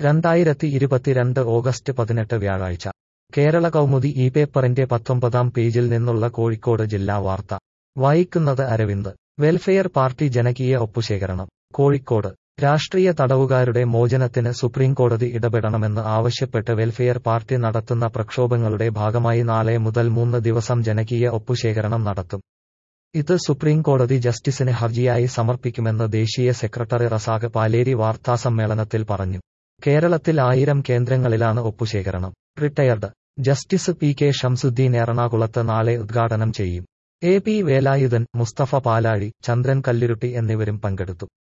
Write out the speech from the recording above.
രണ്ടായിരത്തി ഇരുപത്തിരണ്ട് ഓഗസ്റ്റ് പതിനെട്ട് വ്യാഴാഴ്ച കേരള കൗമുദി ഈ പേപ്പറിന്റെ പത്തൊമ്പതാം പേജിൽ നിന്നുള്ള കോഴിക്കോട് ജില്ലാ വാർത്ത വായിക്കുന്നത് അരവിന്ദ് വെൽഫെയർ പാർട്ടി ജനകീയ ഒപ്പുശേഖരണം കോഴിക്കോട് രാഷ്ട്രീയ തടവുകാരുടെ മോചനത്തിന് സുപ്രീംകോടതി ഇടപെടണമെന്ന് ആവശ്യപ്പെട്ട് വെൽഫെയർ പാർട്ടി നടത്തുന്ന പ്രക്ഷോഭങ്ങളുടെ ഭാഗമായി നാളെ മുതൽ മൂന്ന് ദിവസം ജനകീയ ഒപ്പുശേഖരണം നടത്തും ഇത് സുപ്രീംകോടതി ജസ്റ്റിസിന് ഹർജിയായി സമർപ്പിക്കുമെന്ന് ദേശീയ സെക്രട്ടറി റസാഖ് പാലേരി വാർത്താസമ്മേളനത്തിൽ പറഞ്ഞു കേരളത്തിൽ ആയിരം കേന്ദ്രങ്ങളിലാണ് ഒപ്പുശേഖരണം retired justice P K Shamsuddin എറണാകുളത്ത് നാളെ ഉദ്ഘാടനം ചെയ്യും എ പി വേലായുധൻ മുസ്തഫ പാലാഴി ചന്ദ്രൻ കല്ലിരുട്ടി എന്നിവരും പങ്കെടുത്തു